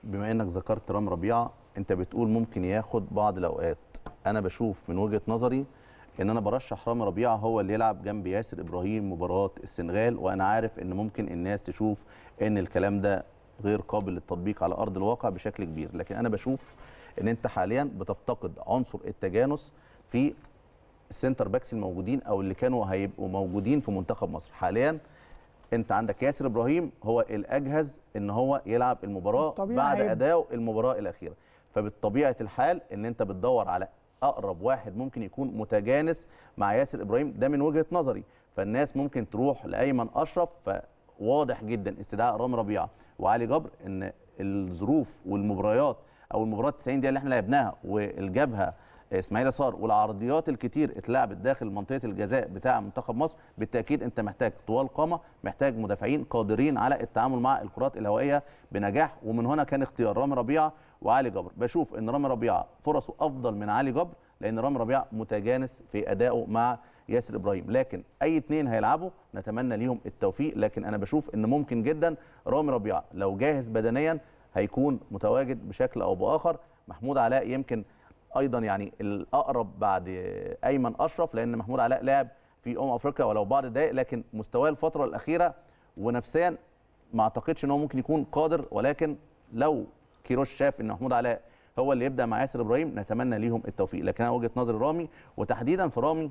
بما انك ذكرت رام ربيعه انت بتقول ممكن ياخد بعض الاوقات انا بشوف من وجهه نظري ان انا برشح رامي ربيعه هو اللي يلعب جنب ياسر ابراهيم مباراه السنغال وانا عارف ان ممكن الناس تشوف ان الكلام ده غير قابل للتطبيق على ارض الواقع بشكل كبير لكن انا بشوف ان انت حاليا بتفتقد عنصر التجانس في السنتر باكس الموجودين او اللي كانوا هيبقوا موجودين في منتخب مصر حاليا انت عندك ياسر ابراهيم هو الاجهز ان هو يلعب المباراه طبيعي بعد هيبقى. اداؤه المباراه الاخيره فبالطبيعه الحال ان انت بتدور على اقرب واحد ممكن يكون متجانس مع ياسر ابراهيم ده من وجهه نظري فالناس ممكن تروح لايمن اشرف فواضح جدا استدعاء رامي ربيعه وعلي جبر ان الظروف والمباريات او المباريات 90 دقيقه اللي احنا لعبناها والجبهه اسماعيل يسار والعرضيات الكتير اتلعبت داخل منطقه الجزاء بتاع منتخب مصر بالتاكيد انت محتاج طوال قامه محتاج مدافعين قادرين على التعامل مع الكرات الهوائيه بنجاح ومن هنا كان اختيار رامي ربيعه وعلي جبر بشوف ان رامي ربيعه فرصه افضل من علي جبر لان رامي ربيعه متجانس في ادائه مع ياسر ابراهيم لكن اي اثنين هيلعبوا نتمنى ليهم التوفيق لكن انا بشوف ان ممكن جدا رامي ربيعه لو جاهز بدنيا هيكون متواجد بشكل او باخر محمود علاء يمكن ايضا يعني الاقرب بعد ايمن اشرف لان محمود علاء لعب في امم افريقيا ولو بعض الدقائق لكن مستواه الفتره الاخيره ونفسيا ما اعتقدش ان هو ممكن يكون قادر ولكن لو كيروش شاف ان محمود علاء هو اللي يبدا مع ياسر ابراهيم نتمنى ليهم التوفيق لكن انا وجهه نظري رامي وتحديدا في رامي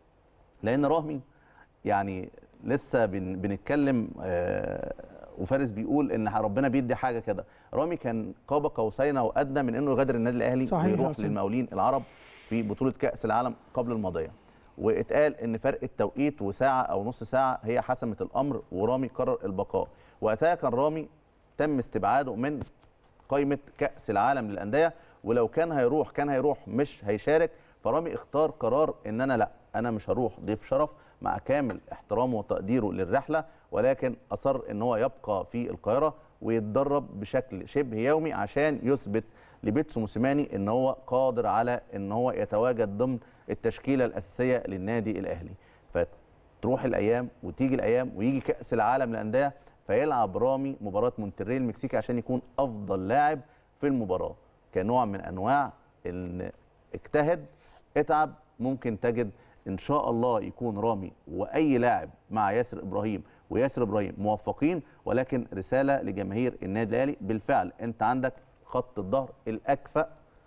لان رامي يعني لسه بن بنتكلم آه وفارس بيقول ان ربنا بيدي حاجه كده رامي كان قاب قوسين او ادنى من انه يغادر النادي الاهلي صحيح يا ويروح حسين. للمقاولين العرب في بطوله كاس العالم قبل الماضيه واتقال ان فرق التوقيت وساعه او نص ساعه هي حسمت الامر ورامي قرر البقاء وقتها كان رامي تم استبعاده من قائمه كاس العالم للانديه ولو كان هيروح كان هيروح مش هيشارك فرامي اختار قرار ان انا لا انا مش هروح ضيف شرف مع كامل احترامه وتقديره للرحله ولكن اصر ان هو يبقى في القاهره ويتدرب بشكل شبه يومي عشان يثبت لبيتسو موسيماني ان هو قادر على ان هو يتواجد ضمن التشكيله الاساسيه للنادي الاهلي فتروح الايام وتيجي الايام ويجي كاس العالم للانديه فيلعب رامي مباراه مونتري المكسيكي عشان يكون افضل لاعب في المباراه كنوع من انواع ان اجتهد اتعب ممكن تجد ان شاء الله يكون رامي واي لاعب مع ياسر ابراهيم وياسر ابراهيم موفقين ولكن رساله لجماهير النادي الاهلي بالفعل انت عندك خط الظهر الاكفأ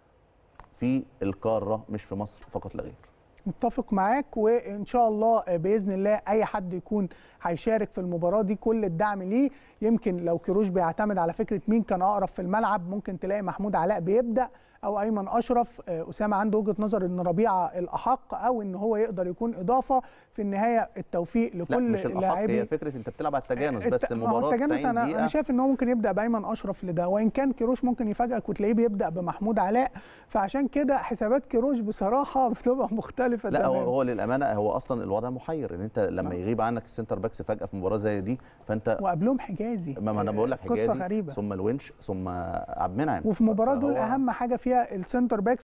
في القاره مش في مصر فقط لا غير متفق معاك وان شاء الله باذن الله اي حد يكون هيشارك في المباراه دي كل الدعم ليه يمكن لو كيروش بيعتمد على فكره مين كان اقرب في الملعب ممكن تلاقي محمود علاء بيبدا او ايمن اشرف آه، اسامه عنده وجهه نظر ان ربيعه الاحق او ان هو يقدر يكون اضافه في النهايه التوفيق لا لكل مش الاحق هي لاعبي فكره انت بتلعب على التجانس الت- بس ما هو مباراه التجانس 90 انا دقيقه انا شايف ان هو ممكن يبدا بايمن اشرف لده وان كان كيروش ممكن يفاجئك وتلاقيه بيبدا بمحمود علاء فعشان كده حسابات كيروش بصراحه بتبقى مختلفه لا هو تماماً. هو للامانه هو اصلا الوضع محير ان انت لما آه. يغيب عنك السنتر باكس فجاه في مباراه زي دي فانت وقبلهم حجازي ما ما انا بقول لك قصه حجازي غريبه ثم الونش ثم عبد المنعم وفي مباراه دول فهو- اهم حاجه فيها السنتر باكس